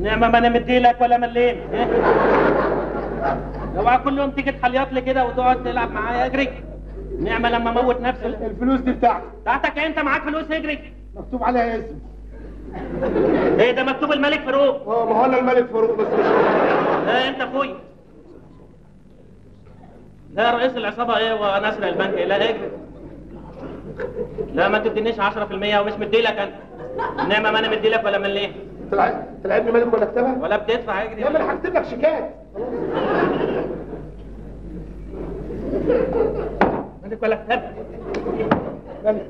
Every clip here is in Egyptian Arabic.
نعمة ما انا مديلك ولا مليم إيه؟ اوعى كل يوم تيجي تحليط لي كده وتقعد تلعب معايا اجري نعمة لما اموت نفسي الفلوس دي بتاعتي بتاعتك انت معاك فلوس اجري مكتوب عليها اسم ايه ده مكتوب الملك فاروق اه ما هو انا الملك فاروق بس مش لا انت اخويا لا رئيس العصابة ايه وانا اسرق البنك إيه؟ لا اجري لا ما تدينيش 10% ومش مديلك انا نعمة ما انا مديلك ولا مليم تلعب تلعبني ملك ولا اكتبها؟ ولا بتدفع اجري يا ما انا هكتب لك شيكات ملك ولا كتاب ملك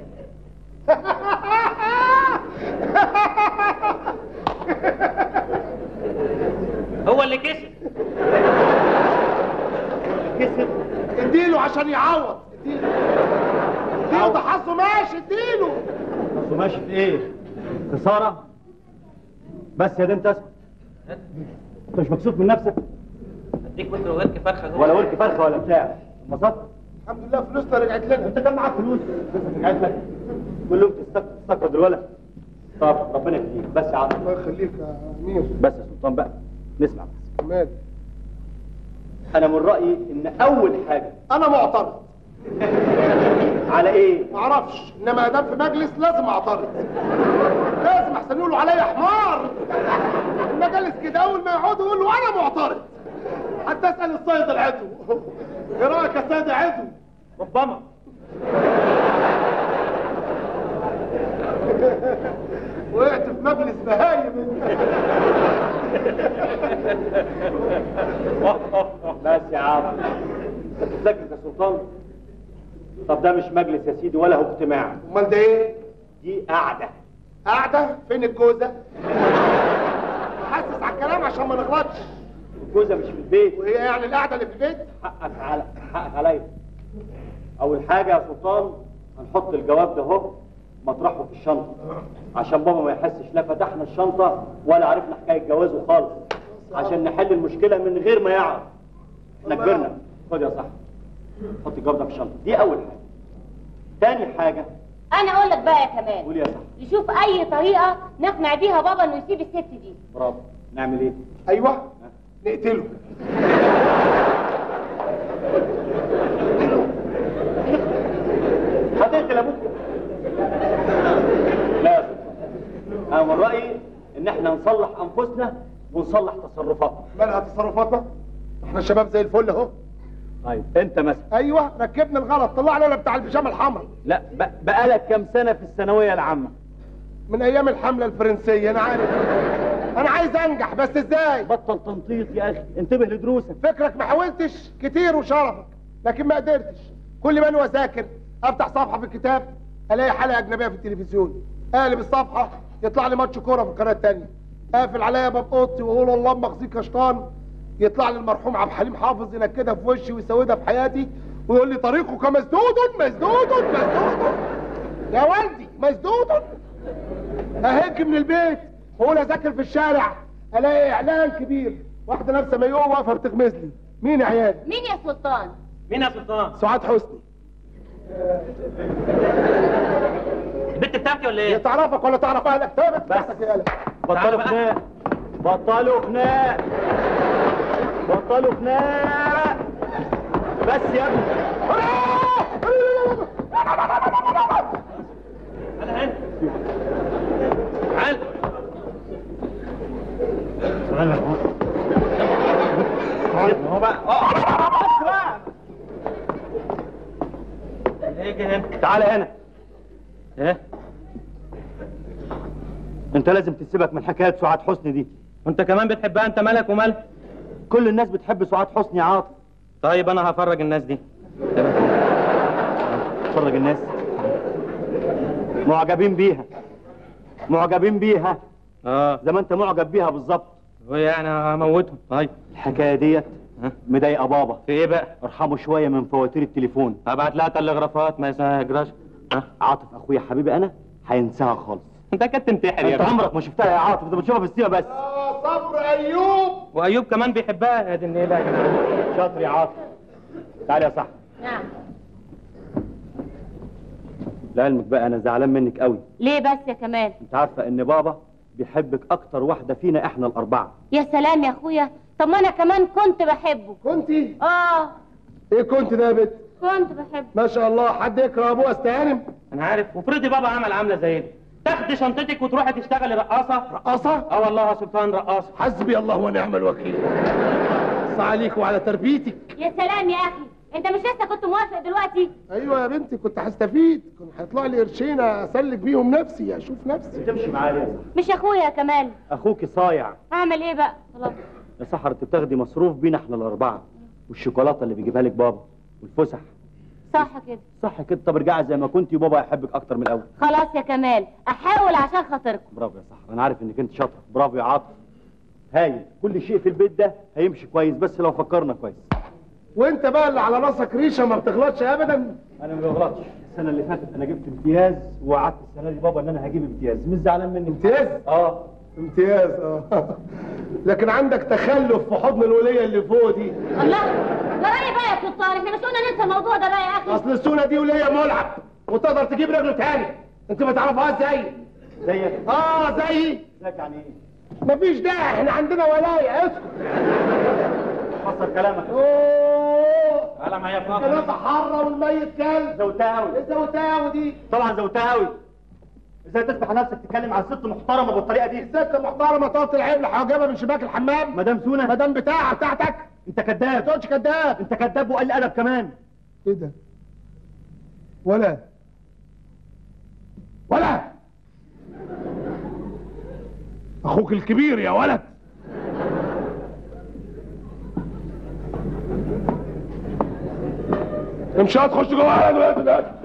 هو اللي كسب كسب اديله عشان يعوض اديله اديله ده حظه ماشي اديله بس ماشي في ايه؟ خسارة؟ بس يا دي انت اسكت انت مش مكسوف من نفسك اديك وتر وورك فرخه جوه ولا ورك فرخة ولا بتاع انبسطت؟ الحمد لله فلوسنا رجعت لنا انت كان معاك فلوس بس رجعت لك كل يوم تستك- تستقرض الولد طب ربنا يخليك بس يا عم الله يخليك يا امير بس يا سلطان بقى نسمع بس كمان انا من رايي ان اول حاجه انا معترض على ايه ما اعرفش انما ادام في مجلس لازم اعترض لازم احسن يقولوا عليا حمار المجالس كده اول ما يقعدوا يقولوا انا معترض حتى اسال الصيد العدو ايه رايك يا سيد عدو ربما وقعت في مجلس بهايم بس يا عم انت بتذاكر يا سلطان طب ده مش مجلس يا سيدي ولا هو اجتماع امال ده ايه دي قعده قاعده فين الجوزه حاسس على الكلام عشان ما نغلطش الجوزه مش في البيت وهي يعني القعده اللي في البيت حقك على حقك عليا اول حاجه يا سلطان هنحط الجواب ده اهو مطرحه في الشنطه عشان بابا ما يحسش لا فتحنا الشنطه ولا عرفنا حكايه جوازه خالص عشان نحل المشكله من غير ما يعرف احنا كبرنا خد يا صاحبي حط الجواب ده في الشنطه دي اول حاجه تاني حاجه انا اقول لك بقى يا كمال قول يا صاحبي نشوف اي طريقه نقنع بيها بابا انه يسيب الست دي برافو نعمل ايه ايوه نقتله هتقتل ابوك لا يا سلطان انا من رايي ان احنا نصلح انفسنا ونصلح تصرفاتنا مالها تصرفاتنا احنا شباب زي الفل اهو طيب انت مثلا ايوه ركبنا الغلط طلعنا انا بتاع البيجامه الحمراء لا ب- بقالك كام سنه في الثانويه العامه من ايام الحمله الفرنسيه انا عارف انا عايز انجح بس ازاي بطل تنطيط يا اخي انتبه لدروسك فكرك ما حاولتش كتير وشرفك لكن ما قدرتش كل ما انا اذاكر افتح صفحه في الكتاب الاقي حلقه اجنبيه في التلفزيون اقلب الصفحه يطلع لي ماتش كوره في القناه الثانيه اقفل عليا باب اوضتي واقول اللهم اخزيك يا شيطان يطلع لي المرحوم عبد الحليم حافظ ينكدها في وشي ويسودها في حياتي ويقول لي طريقك مسدود مسدود مسدود يا والدي مسدود اهج من البيت واقول اذاكر في الشارع الاقي اعلان كبير واحده لابسه مايوه واقفه بتغمز لي مين يا عيال مين يا سلطان مين يا سلطان سعاد حسني البت بتاعتي ولا هي ايه تعرفك ولا تعرف اهلك ثابت بس يا قلق بطلوا بقى. خناق بطلوا خناق بطلوا خناق بس يا ابني انا هنا تعال هو بقى بس بقى اجي هنا تعالى هنا ايه انت لازم تسيبك من حكايه سعاد حسني دي وانت كمان بتحبها انت مالك ومالها كل الناس بتحب سعاد حسني يا عاطف طيب انا هفرج الناس دي اتفرج الناس معجبين بيها معجبين بيها اه زي ما انت معجب بيها بالظبط ويعني هموتهم طيب الحكايه ديت ها؟ مضايقه بابا في ايه بقى ارحمه شويه من فواتير التليفون هبعت لها تلغرافات ما يجراش ها عاطف اخويا حبيبي انا هينساها خالص انت كنت تنتحر يا انت ابني عمرك ما شفتها يا عاطف انت بتشوفها في السيما بس يا صبر ايوب وايوب كمان بيحبها يا دي النيله يا جماعه شاطر يا عاطف تعال يا صاحبي نعم لعلمك بقى انا زعلان منك قوي ليه بس يا كمال انت عارفه ان بابا بيحبك اكتر واحده فينا احنا الاربعه يا سلام يا اخويا طب ما انا كمان كنت بحبه كنتي اه ايه كنت ده يا بت كنت بحبه ما شاء الله حد يكره ابوه استهانم انا عارف وفرضي بابا عمل عامله زي دي تاخدي شنطتك وتروحي تشتغلي رقاصه رقاصه اه والله يا سلطان رقاصه حسبي الله ونعم الوكيل صح عليك وعلى تربيتك يا سلام يا اخي انت مش لسه كنت موافق دلوقتي ايوه يا بنتي كنت هستفيد كنت هيطلع لي قرشين اسلك بيهم نفسي اشوف نفسي تمشي معايا يا صاحبي مش اخويا يا كمال اخوك صايع اعمل ايه بقى خلاص يا سحر انت بتاخدي مصروف بينا احنا الاربعه والشوكولاته اللي بيجيبها لك بابا والفسح صح كده صح كده طب ارجعي زي ما كنتي وبابا يحبك اكتر من الاول خلاص يا كمال احاول عشان خاطركم برافو يا سحر انا عارف انك انت شاطره برافو يا عاطف هايل كل شيء في البيت ده هيمشي كويس بس لو فكرنا كويس وانت بقى اللي على راسك ريشه ما بتغلطش ابدا انا ما بغلطش السنه اللي فاتت انا جبت امتياز ووعدت السنه دي بابا ان انا هجيب امتياز مش زعلان مني امتياز اه امتياز اه لكن عندك تخلف في حضن الوليه اللي فوق دي الله ده رايي بقى يا سلطان احنا مش قلنا ننسى الموضوع ده بقى يا اخي اصل السونه دي وليه ملعب وتقدر تجيب رجله تاني انت ما تعرفهاش زي زيك اه زي زيك يعني ايه مفيش داعي احنا عندنا ولايه اسكت فسر كلامك اوه على ما هي كلام فاضي حره والميت كلب زودتها قوي ايه زودتها دي طبعا زودتها قوي ازاي تسمح نفسك تتكلم عن ست محترمه بالطريقه دي ست محترمه طاقه العين حجابها من شباك الحمام مدام سونا مدام بتاعها بتاعتك انت ما كذاب تقولش كداب انت كذاب وقل ادب كمان ايه ده ولا ولا اخوك الكبير يا ولد امشي هتخش جوه على دلوقتي دلوقتي